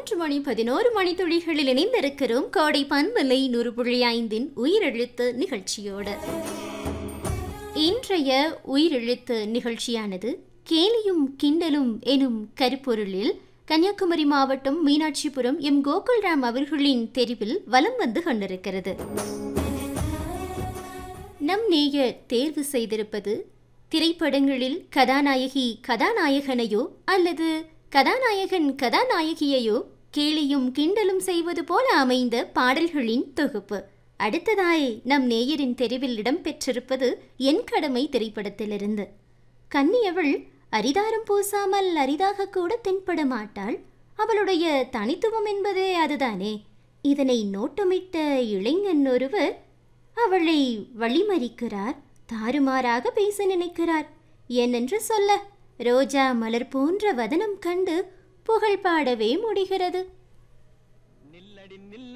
மூன்று மணி பதினோரு மணி துளிகளில் இணைந்திருக்கிறோம் கோடை பன்மலை நூறு புள்ளி ஐந்தின் உயிரெழுத்து நிகழ்ச்சியோடு இன்றைய உயிரெழுத்து நிகழ்ச்சியானது கேலியும் கிண்டலும் எனும் கருப்பொருளில் கன்னியாகுமரி மாவட்டம் மீனாட்சிபுரம் எம் கோகுல்ராம் அவர்களின் தெரிவில் வலம் வந்து கொண்டிருக்கிறது நம் நேயர் தேர்வு செய்திருப்பது திரைப்படங்களில் கதாநாயகி கதாநாயகனையோ அல்லது கதாநாயகன் கதாநாயகியையோ கேலியும் கிண்டலும் செய்வது போல அமைந்த பாடல்களின் தொகுப்பு அடுத்ததாய் நம் நேயரின் தெரிவில் இடம்பெற்றிருப்பது என் கடமை திரைப்படத்திலிருந்து கன்னியவள் அரிதாரம் பூசாமல் அரிதாக கூட தென்பட மாட்டாள் அவளுடைய தனித்துவம் என்பதே அதுதானே இதனை நோட்டமிட்ட இளைஞன் ஒருவர் அவளை வழிமறிக்கிறார் தாறுமாறாக பேச நினைக்கிறார் ஏனென்று சொல்ல ரோஜா மலர் போன்ற வதனம் கண்டு புகழ் பாடவே முடிகிறது